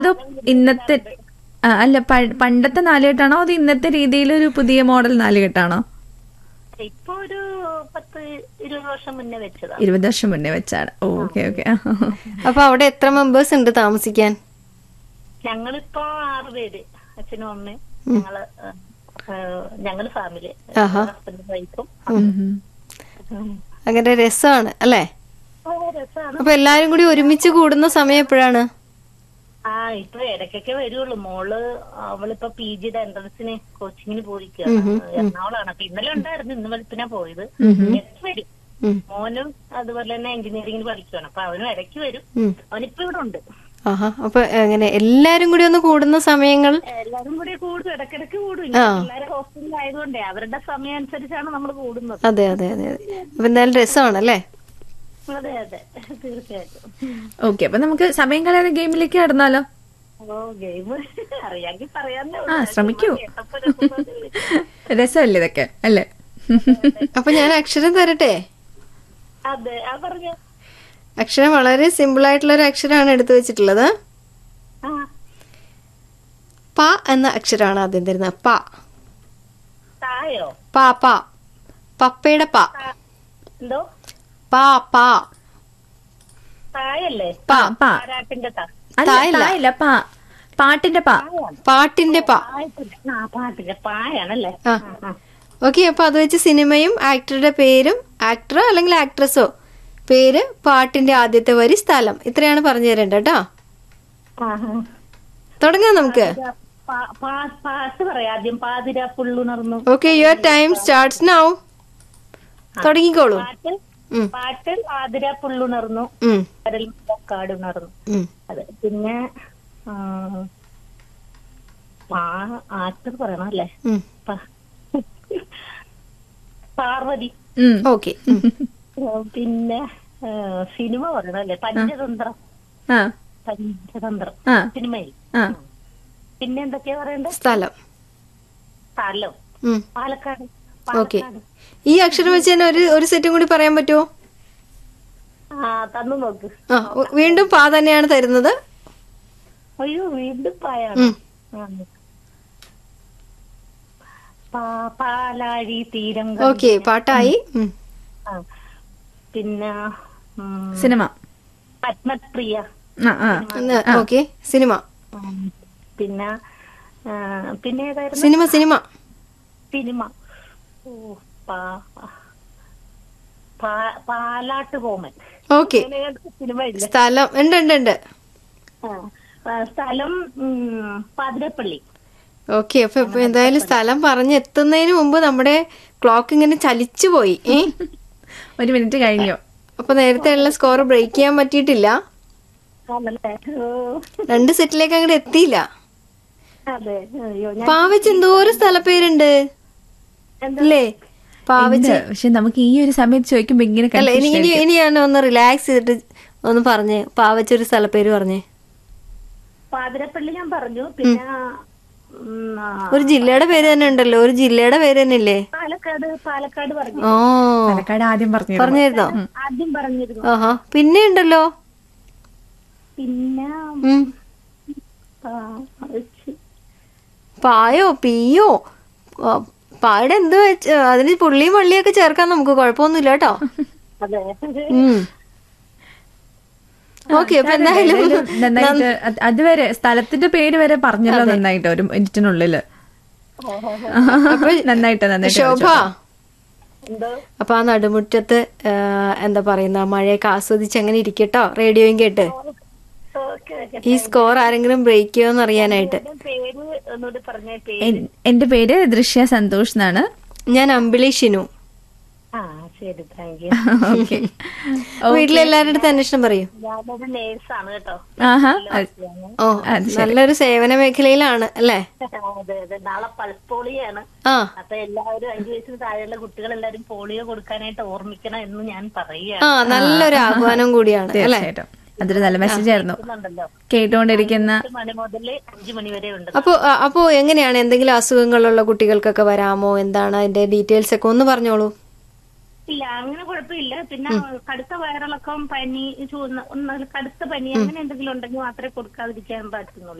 അതോ ഇന്നത്തെ ആ, അല്ല പ- പണ്ടത്തെ നാലുകെട്ടാണോ അത് ഇന്നത്തെ രീതിയിൽ ഒരു പുതിയ മോഡൽ നാലുകെട്ടാണോ ഇപ്പൊ ഒരു പത്ത് ഇരുപത് വർഷം മുന്നേ വെച്ചതാ ഇരുപത് വർഷം മുന്നേ വെച്ചാണ് ഓക്കെ ഓക്കെ അപ്പൊ അവിടെ എത്ര മെമ്പേഴ്സ് ഉണ്ട് താമസിക്കാൻ ഞങ്ങളിപ്പോ ആറ് പേര് അച്ഛനും അമ്മയും ഞങ്ങള് ഏഹ്, ഏഹ്, ഞങ്ങള് ഫാമിലി ആഹാ. ഹസ്ബൻഡും വൈഫും അങ്ങനെ രസമാണ് അല്ലേ രസമാണ് അപ്പൊ എല്ലാരും കൂടി ഒരുമിച്ച് കൂടുന്ന സമയം എപ്പോഴാണ് ആ ഇപ്പൊ ഇടയ്ക്കൊക്കെ വരുള്ളൂ മോള് അവളിപ്പോ പി ജിയുടെ എൻട്രൻസിന് കോച്ചിങ്ങിന് പോയിരിക്കുക എറണാകുളമാണ് അപ്പൊ ഇന്നലെ ഉണ്ടായിരുന്നു ഇന്ന് വെളുപ്പിനാ പോയത് ഇടയ്ക്ക് വരും ഉം. മോനും അതുപോലെ തന്നെ എഞ്ചിനീയറിംഗിന് പഠിക്കുകയാണ് അപ്പൊ അവനും ഇടയ്ക്ക് വരും ഉം. അവനിപ്പോ ഇവിടെ ഉണ്ട് ആഹാ അപ്പൊ എങ്ങനെ എല്ലാരും കൂടി ഒന്ന് കൂടുന്ന സമയങ്ങൾ എല്ലാരും കൂടി കൂടും ഇടയ്ക്കിടയ്ക്ക് കൂടും ഇപ്പൊ പിള്ളേരെ ഹോസ്റ്റലിൽ ആയതുകൊണ്ടേ അവരുടെ സമയം അനുസരിച്ചാണ് നമ്മൾ കൂടുന്നത് അതെ അതെ അതെ അതെ അപ്പൊ എന്തായാലും രസമാണല്ലേ അതെ അതെ തീർച്ചയായിട്ടും ഓക്കെ അപ്പൊ നമുക്ക് സമയം കളയാതെ ഗെയിമിലേക്ക് കടന്നാലോ ഓ ഗെയിം അറിയാമെങ്കിൽ പറയാന്നേ ആ ഉള്ളൂ. ശ്രമിക്കൂ കേട്ടപ്പോ രസം തോന്നി. രസമല്ലേ ഇതൊക്കെ അല്ലേ അപ്പൊ ഞാൻ അക്ഷരം തരട്ടെ അതെ ആ പറഞ്ഞു അക്ഷരം വളരെ സിമ്പിൾ ആയിട്ടുള്ള ഒരു അക്ഷരമാണ് എടുത്തു വെച്ചിട്ടുള്ളത് ആ പ എന്ന അക്ഷരമാണ് ആദ്യം തരുന്നത് പ തായോ പ പ പപ്പയുടെ പ ആ, എന്തോ പ പ തായല്ലേ പ പാ പാരാട്ടിന്റെ താ അല്ല തായല്ല. തായില്ല പാ പാട്ടിന്റെ പാ പാട്ടിന്റെ പ പായത്തിന്റെ ആ പാട്ടിന്റെ പായാണല്ലേ ആ. ഓക്കെ അപ്പൊ അത് വെച്ച് സിനിമയും ആക്ടറുടെ പേരും ആക്ടർ അല്ലെങ്കിൽ ആക്ട്രസോ പേര് പാട്ടിന്റെ ആദ്യത്തെ വരി സ്ഥലം ഇത്രയാണ് പറഞ്ഞു തരേണ്ടത് കേട്ടോ ആഹാ. തുടങ്ങാം നമുക്ക് പാ- പാ- പാട്ട് പറയാം ആദ്യം പാതിര പുള്ളുണർന്നു okay your time starts now തുടങ്ങിക്കോളൂ പാട്ട് ഉം. പാട്ട് പാതിര പുള്ളുണർന്നു ഉം, കടൽ കാടുണർന്നു ഉം. അതെ പിന്നെ ആ, പാ ആക്ടർ പറയണം അല്ലേ ഉം. പ- പാർവതി ഉം. ഓക്കെ ഉം. ആ, പിന്നെ ആ, സിനിമ പറയണം അല്ലേ പഞ്ചതന്ത്രം ആ പഞ്ചതന്ത്രം ആ സിനിമയിൽ ആ പിന്നെ എന്തൊക്കെയാ പറയണ്ടേ സ്ഥലം സ്ഥലം ഉം. പാലക്കാട് ഓക്കെ പാലക്കാട് ഈ അക്ഷരം വെച്ച് തന്നെ ഒരു ഒരു സെറ്റും കൂടി പറയാൻ പറ്റുമോ ആ തന്നു നോക്ക് ആ ഉ- വീണ്ടും പാ തന്നെയാണ് തരുന്നത് അയ്യോ വീണ്ടും പായാണ് ഉം. ആ. പാ- പാലാഴി തീരം ഓക്കെ പാട്ടായി ഉം. ആ. പിന്നെ ഉം, സിനിമ പത്മപ്രിയ ആ ആ എന്നാ, ഓക്കെ സിനിമ ഉം, പിന്നെ ആ, പിന്നെ ഏതായിരുന്നു സിനിമ സിനിമ സിനിമ ഓ പാ- പാ- പാലാട്ട് കോമൻ ഓക്കെ അങ്ങനെ സിനിമ ഇല്ല സ്ഥലം ഉണ്ട് ഉണ്ട് ഉണ്ട് ആ. ആ, സ്ഥലം ഉം, പാതിരപ്പള്ളി ഓക്കെ അപ്പൊ ഇപ്പൊ എന്തായാലും സ്ഥലം പറഞ്ഞ് എത്തുന്നതിന് മുമ്പ് നമ്മുടെ ക്ലോക്ക് ഇങ്ങനെ ചലിച്ചു പോയി ഏ ഒരു മിനിറ്റ് കഴിഞ്ഞു അപ്പൊ നേരത്തെ ഉള്ള സ്കോർ ബ്രേക്ക് ചെയ്യാൻ പറ്റിയിട്ടില്ല ആണല്ലേ ഓ രണ്ട് സെറ്റിലേക്ക് അങ്ങോട്ട് എത്തിയില്ല അതെ അയ്യോ ഞാൻ പാവച്ച് എന്തോരം സ്ഥലപ്പേരുണ്ട് അല്ലേ പാവച്ച് ഉണ്ട്. പക്ഷെ നമുക്ക് ഈ ഒരു സമയത്ത് ചോദിക്കുമ്പോ ഇങ്ങനെ അല്ല ഇനി confusion ഇനി ഇനി ഞാൻ ഒന്ന് റിലാക്സ് ചെയ്തിട്ട് ഒന്ന് പറഞ്ഞേ പാവച്ചൊരു സ്ഥലപ്പേര് പറഞ്ഞേ പാതിരപ്പള്ളി ഞാൻ പറഞ്ഞു പിന്നെ ഉം, ആ, ഒരു ജില്ലയുടെ പേര് തന്നെ ഉണ്ടല്ലോ ഒരു ജില്ലയുടെ പേര് തന്നെ ഇല്ലേ പാലക്കാട് പാലക്കാട് പറഞ്ഞു ഓ പാലക്കാട് ആദ്യം പറഞ്ഞു പറഞ്ഞിരുന്നോ ആദ്യം പറഞ്ഞിരുന്നു ആഹാ പിന്നെ ഉണ്ടല്ലോ പിന്നെ ഉം. ആ, വെച്ച്. പായോ പീയോ ആ, പായുടെ എന്ത് വെച്ച് അതിന് പുള്ളിയും വള്ളിയൊക്കെ ചേർക്കാൻ നമുക്ക് കുഴപ്പമൊന്നുമില്ല കേട്ടോ അതെ ഓക്കെ അപ്പൊ എന്തായാലും എന്തായാലും നന്നായിട്ട് അത് അതുവരെ സ്ഥലത്തിന്റെ പേര് വരെ പറഞ്ഞല്ലോ നന്നായിട്ട് ഒരു മിനിറ്റിനുള്ളില് നന്നായിട്ട് നന്നായിട്ട് ശോഭ എന്തോ അപ്പൊ ആ നടുമുറ്റത്ത് ആ, എന്താ പറയുന്ന മഴയൊക്കെ ആസ്വദിച്ച് അങ്ങനെ ഇരിക്കട്ടോ റേഡിയോയും കേട്ട് ഓക്കെ ഓക്കെ ഈ സ്കോർ ആരെങ്കിലും ബ്രേക്ക് ചെയ്യുമെന്ന് അറിയാനായിട്ട് പേര് ഒന്നുകൂടി പറഞ്ഞ പേര് എൻ- എന്റെ പേര് ദൃശ്യ സന്തോഷ് എന്നാണ് ഞാൻ അമ്പിളി ഷിനു ആ ശരി താങ്ക് യു ഓക്കെ വീട്ടിലെല്ലാവരുടെ അടുത്ത് അന്വേഷണം പറയൂ ഞാനൊരു നേഴ്സാണ് കേട്ടോ ആഹാ അത് ഓ നല്ലൊരു സേവന മേഖലയിലാണ് അല്ലേ അതെ അതെ നാളെ പൾസ് പോളിയാണ് ആ അപ്പൊ എല്ലാവരും അഞ്ചു വയസ്സിന് താഴെയുള്ള കുട്ടികളെല്ലാരും പോളിയോ കൊടുക്കാനായിട്ട് ഓർമ്മിക്കണം എന്ന് ഞാൻ പറയുകയാണ് ആ നല്ലൊരു ആഹ്വാനം കൂടിയാണ് അല്ലേ തീർച്ചയായിട്ടും അതൊരു നല്ല മെസ്സേജ് ആയിരുന്നു ഉണ്ടല്ലോ കേട്ടുകൊണ്ടിരിക്കുന്ന എട്ട് മണി മുതൽ അഞ്ചു മണി വരെ ഉണ്ട് അപ്പോ ആ, അപ്പോ എങ്ങനെയാണ് എന്തെങ്കിലും അസുഖങ്ങളുള്ള കുട്ടികൾക്കൊക്കെ വരാമോ എന്താണ് അതിന്റെ ഡീറ്റെയിൽസ് ഒക്കെ ഒന്ന് പറഞ്ഞോളൂ ഇല്ല അങ്ങനെ കുഴപ്പമില്ല പിന്നെ കടുത്ത വയറിളക്കം പനി ചൂന്ന ഒന്ന് കടുത്ത പനി അങ്ങനെ എന്തെങ്കിലും ഉണ്ടെങ്കിൽ മാത്രമേ കൊടുക്കാതിരിക്കാൻ പറ്റുന്നുള്ളൂ